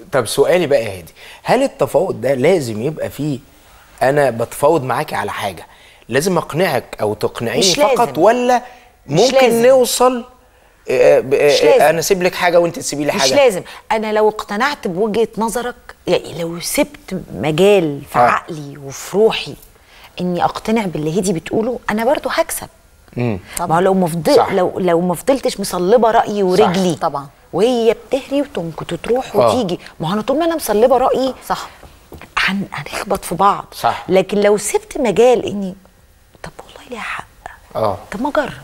طب سؤالي بقى يا هادي هل التفاوض ده لازم يبقى فيه انا بتفاوض معاكي على حاجه لازم اقنعك او تقنعيني مش فقط لازم. ولا ممكن لازم. نوصل آه، ب- آه، مش لازم. انا اسيب لك حاجه وانت تسيبي لي حاجه مش لازم انا لو اقتنعت بوجهه نظرك يعني لو سبت مجال في آه. عقلي وفي روحي اني اقتنع باللي هدي بتقوله انا برضو هكسب مم. ما هو لو ما فضل صح. لو لو ما فضلتش مصلبه رايي ورجلي طبعا. وهي بتهري وتنكت وتروح آه. وتيجي ما هو انا طول ما انا مصلبه رايي صح هن... هنخبط في بعض صح. لكن لو سبت مجال اني طب والله ليها حق اه طب ما اجرب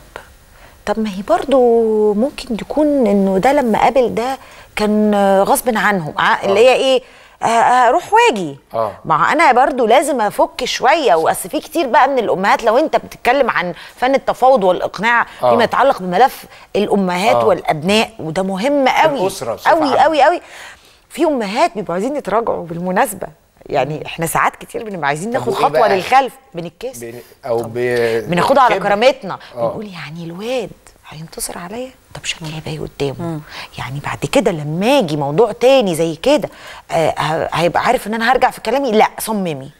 طب ما هي برضو ممكن تكون انه ده لما قابل ده كان غصب عنهم ع- اللي هي ايه آه، آه، اروح واجي آه. ما انا برضو لازم افك شويه واصل في كتير بقى من الامهات لو انت بتتكلم عن فن التفاوض والاقناع آه. فيما يتعلق بملف الامهات آه. والابناء وده مهم قوي الأسرة بصفة قوي عامة. قوي قوي في امهات بيبقوا عايزين يتراجعوا بالمناسبه يعني احنا ساعات كتير بنبقى عايزين طب ناخد وإيه خطوه بقى؟ للخلف بنتكسف بن- او ب... بناخدها على كبر. كرامتنا آه. بنقول يعني الواد هينتصر عليا طب شكلي هيبقى إيه قدامه يعني بعد كده لما اجي موضوع تاني زي كده آه ه- هيبقى عارف ان انا هرجع في كلامي لا صممي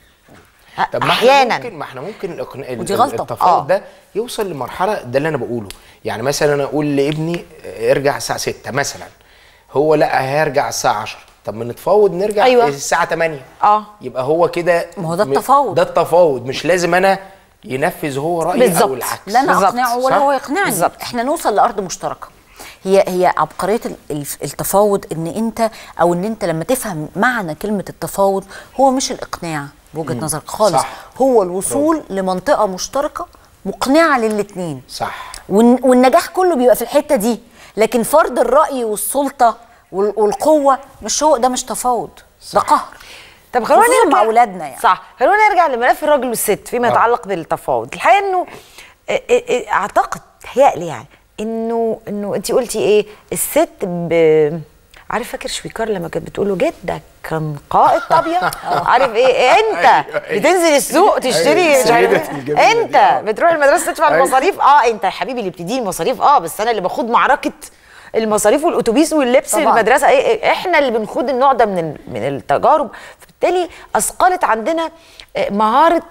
طب ما احنا احيانا ممكن ما احنا ممكن الإقناع ودي غلطة. التفاوض آه. ده يوصل لمرحله ده اللي انا بقوله يعني مثلا انا اقول لابني آه، ارجع الساعه 6 مثلا هو لا هيرجع الساعه 10 طب ما نتفاوض نرجع أيوة. الساعه 8 اه يبقى هو كده ما هو ده م- التفاوض. ده التفاوض مش لازم انا ينفذ هو رايي بالظبط. او العكس لا انا بالظبط. اقنعه ولا صح؟ هو يقنعني بالظبط. احنا نوصل لارض مشتركه هي هي عبقريه ال- الف- التفاوض ان انت او ان انت لما تفهم معنى كلمه التفاوض هو مش الاقناع بوجهه نظرك خالص صح. هو الوصول لمنطقه مشتركه مقنعه للاثنين صح والن- والنجاح كله بيبقى في الحته دي لكن فرض الراي والسلطه وال- والقوه مش هو ده مش تفاوض ده قهر طب خلونا خصوصاً نرجع مع اولادنا يعني صح خلونا نرجع لملف الراجل والست فيما آه. يتعلق بالتفاوض الحقيقه انه اه- اه- اه اعتقد تهيألي يعني انه انه انت قلتي ايه الست ب عارف فاكر شويكار لما كانت بتقول له جدك كان قائد طابيه عارف ايه, إيه انت أيوة، أيوة. بتنزل السوق تشتري أيوة، مش عارف سيدتي إيه. الجميلة دي. انت آه. بتروح المدرسه تدفع أيوة. المصاريف اه انت يا حبيبي اللي بتديني المصاريف اه بس انا اللي باخد معركه المصاريف والاتوبيس واللبس طبعاً. المدرسه إيه إيه احنا اللي بنخوض النوع ده من ال- من التجارب فبالتالي اثقلت عندنا آه، مهاره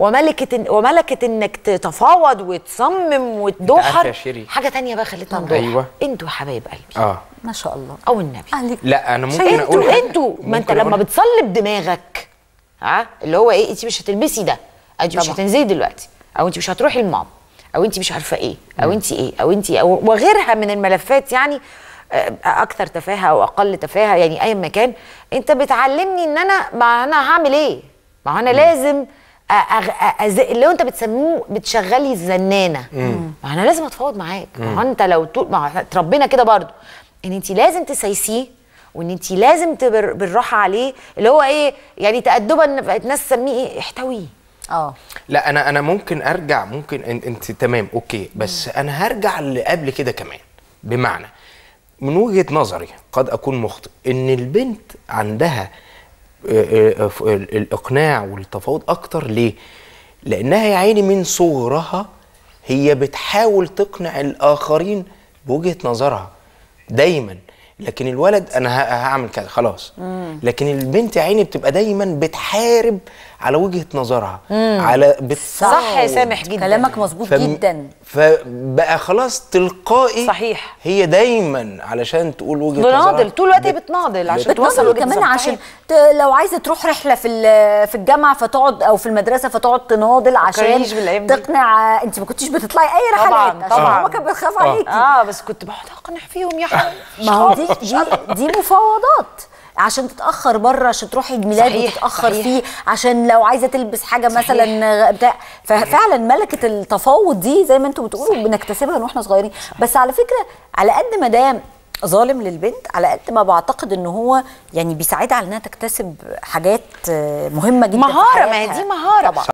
وملكه وملكه انك تتفاوض وتصمم وتدوحر يا شيري. حاجه تانية بقى خلتنا طبعاً. ندوحر أيوة. انتوا يا حبايب قلبي اه ما شاء الله او النبي أهلك. لا انا ممكن اقول انتوا حاجة. انتوا ما انت ممكن لما أقول- بتصلب دماغك ها اللي هو ايه انت مش هتلبسي ده انت مش طبعا. هتنزلي دلوقتي او انت مش هتروحي المام او انت مش عارفه ايه او انت ايه او انت إيه أو وغيرها من الملفات يعني آه، اكثر تفاهه او اقل تفاهه يعني اي مكان انت بتعلمني ان انا ما انا هعمل ايه ما هو انا لازم أ- أغ... أز... اللي هو انت بتسموه بتشغلي الزنانه ما انا لازم اتفاوض معاك ما هو انت لو طول ما هو إحنا اتربينا كده برضو ان انت لازم تسايسيه وان انت لازم تبر بالراحه عليه اللي هو ايه يعني تادبا بقت ناس تسميه ايه احتويه اه لا انا انا ممكن ارجع ممكن انت, انت تمام اوكي بس انا هرجع لقبل كده كمان بمعنى من وجهه نظري قد اكون مخطئ ان البنت عندها آه، آه، ف- ال- الاقناع والتفاوض اكتر ليه لانها يا عيني من صغرها هي بتحاول تقنع الاخرين بوجهه نظرها دايما لكن الولد انا ه- هعمل كذا خلاص لكن البنت يا عيني بتبقى دايما بتحارب على وجهه نظرها على بتفاوض صح يا سامح جدا كلامك مظبوط فم- جدا فبقى خلاص تلقائي صحيح. هي دايما علشان تقول وجهه بناضل نظرها طول الوقت هي بت- بتناضل عشان بت- توصل بتوصل وجهه كمان نظرها. عشان ت... لو عايزه تروح رحله في ال- في الجامعه فتقعد او في المدرسه فتقعد تناضل عشان فكرنيش بالأيام دي. تقنع انت ما كنتش بتطلعي اي رحلات طبعاً، عشان طبعاً. ماما كانت بتخاف آه. عليكي اه بس كنت بقعد اقنع فيهم يا حبيبي ما هو دي دي دي مفاوضات عشان تتاخر بره عشان تروحي عيد ميلاد صحيح، وتتاخر صحيح. فيه عشان لو عايزه تلبس حاجه صحيح. مثلا بتاع ففعلا ملكه التفاوض دي زي ما انتوا بتقولوا بنكتسبها من واحنا صغيرين بس على فكره على قد ما ده ظالم للبنت على قد ما بعتقد ان هو يعني بيساعدها على انها تكتسب حاجات آه، مهمه جدا في مهاره ما هي حياتها. دي مهاره طبعا